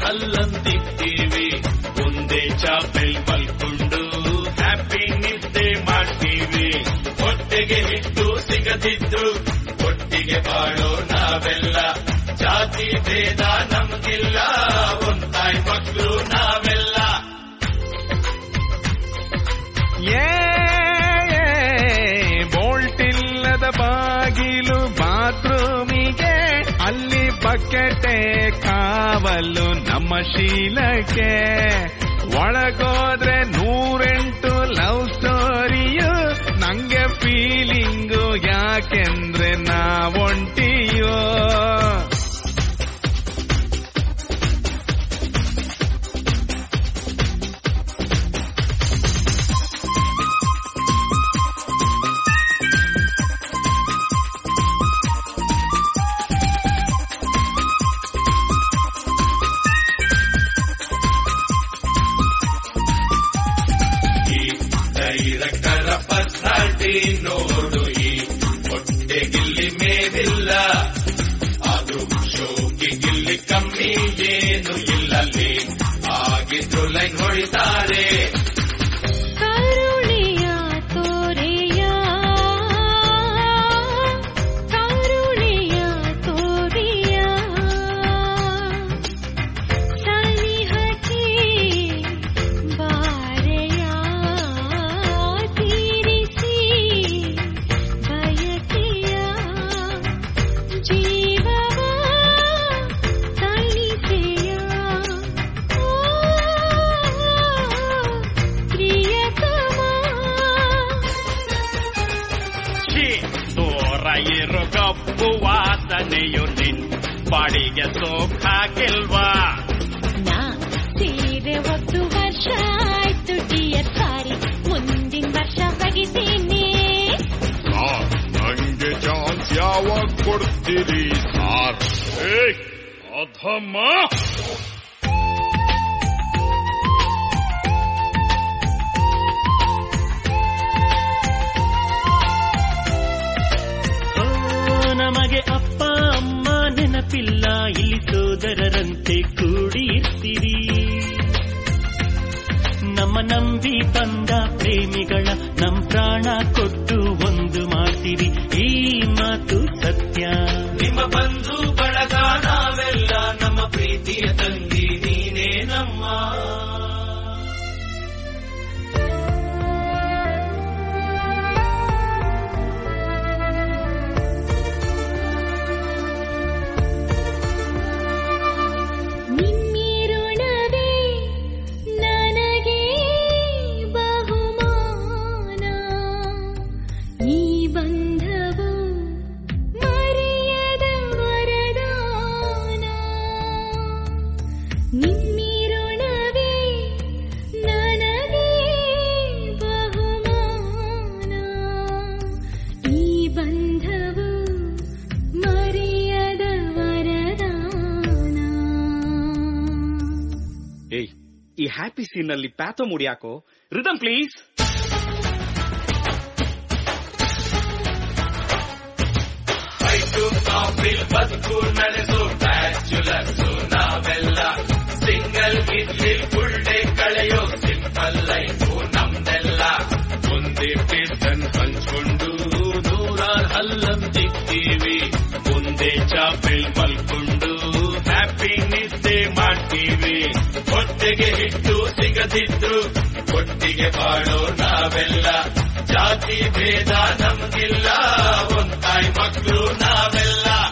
ಹಲ್ಲಂತಿರ್ತೀವಿ ಒಂದೇ ಚಾಪೆಲ್ ಮಲ್ಕೊಂಡು ಹ್ಯಾಪಿ ನಿದ್ದೆ ಮಾಡ್ತೀವಿ ಹೊಟ್ಟೆಗೆ ಹಿಟ್ಟು ಸಿಗದಿದ್ರು ಒಟ್ಟಿಗೆ ಬಾಳೋ ನಾವೆಲ್ಲ ಜಾತಿ ಭೇದ ನಮ್ಗಿಲ್ಲ ಒಂದಾಯ್ ಮಕ್ಕಳು ನಾವೆಲ್ಲ ಏ ಬೋಲ್ಟ್ ಇಲ್ಲದ ಬಾಗಿಲು ಬಾತ್ರೂಮಿಗೆ ಅಲ್ಲಿ ಬಕೆಟೆ ಕಾವಲು ನಮ್ಮ ಶೀಲಕ್ಕೆ ಒಳಗೋದ್ರೆ ನೂರೆಂಟು ಲವ್ ಸ್ಟೋರಿಯು ನಂಗೆ ಫೀಲಿಂಗು ಯಾಕೆಂದ್ರೆ ನಾವೊಂಟಿಯೋ ಈ ಡೈರೆಕ್ಟರ ಪರ್ಸನಾಲಿಟಿ ನೋಡು ಈ ಹೊಟ್ಟೆ ಗಿಲ್ಲಿ ಮೇಲಿಲ್ಲ ಅದು ಶೋಕಿ ಗಿಲ್ಲಿ ಕಮ್ಮಿ ಏನು ಇಲ್ಲಲ್ಲಿ ಆಗಿದ್ರು ಲೈನ್ ಹೊಡಿತಾರೆ ಕರುಣೆಯ ತೋರೆಯ ಕರುಣೆಯ ತೋರೆಯ ಸನಿಹಕ್ಕೆ ಬಾರೆಯ ತೀರಿಸಿ ಬಯಕೆಯ ಜೀವವ ತಣಿಸೆಯ ಪ್ರಿಯತಮ ಛೀ, ದೂರ ಇರೋ ಕಪ್ಪು ವಾಸನೆಯು ನಿನ್ ಬಾಡಿಗೆ ಸೋಕಾಗಿಲ್ವಾ ನಾ ಸೀರೆ ಒಂದು ವರ್ಷ ಆಯ್ತು ಡಿಯರ್ ಸಾರಿ ಮುಂದಿನ ವರ್ಷ ಬಗಿತೀನಿ ನಂಗೆ ಚಾನ್ಸ್ ಯಾವಾಗ ಕೊಡ್ತೀರಿ ಸಾರ್ ಅಧಮ್ಮ ನಮಗೆ ಅಪ್ಪ ಅಮ್ಮ ನೆನಪಿಲ್ಲ ಇಲ್ಲಿ ಸೋದರರಂತೆ ಕೂಡಿ ಇರ್ತೀರಿ ನಮ್ಮ ನಂಬಿ ಬಂದ ಪ್ರೇಮಿಗಳ ನಮ್ ಪ್ರಾಣ ಕೊಟ್ಟು ಒಂದು ಮಾಡ್ತೀರಿ ಈ ಮಾತು ಸತ್ಯ ನಿಮ್ಮ ಬಂಧು ಬಳಗ ನಾವೆಲ್ಲ ನಮ್ಮ ಪ್ರೀತಿಯ ತಂಗಿ ನೀನೇ ನಮ್ಮ ನಿಮ್ಮಿರುಣವೇ ನನಗೆ ಬಹುಮಾನ ಈ ಬಂಧವು ಮರೆಯದ ವರದಾನ ನಿಮ್ಮಿರುಣವೇ ನನಗೆ ಬಹುಮಾನ ಈ ಬಂಧವು ಮರೆಯದ ವರದಾನ ಏಯ್ ಈ ಹ್ಯಾಪಿ ಸೀನ್ ಅಲ್ಲಿ ಪ್ಯಾಥೋ ಮುಡಿಯಾಕೋ ರಿದಮ್ ಪ್ಲೀಸ್ ಐಟು ಕಾಫಿಲ್ ಬದುಕು ನಡೆಸು ಬ್ಯಾಚುಲರ್ಸ್ ನಾವೆಲ್ಲ ಸಿಂಗಲ್ ಇಡ್ಲಿ ಫುಲ್ ಡೇ ಕಳೆಯೋ ಸಿಂಪಲ್ ಲೈಫು ನಮ್ದೆಲ್ಲ ಒಂದೇ ಪೇಟನ್ ಹಂಚ್ಕೊಂಡು ನೂರಾರ್ ಹಲ್ಲಂತಿರ್ತೀವಿ ಒಂದೇ ಚಾಪೆಲ್ ಮಲ್ಕೊಂಡು ಹ್ಯಾಪಿ ನಿದ್ದೆ ಮಾಡ್ತೀವಿ ಹೊಟ್ಟೆಗೆ ಹಿಟ್ಟು ಸಿಗದಿದ್ರು ಒಟ್ಟಿಗೆ ಬಾಳೋ ನಾವೆಲ್ಲ ಜಾತಿ ಭೇದ ನಮ್ಗಿಲ್ಲ ಒಂದಾಯ್ ಮಕ್ಕಳು ನಾವೆಲ್ಲ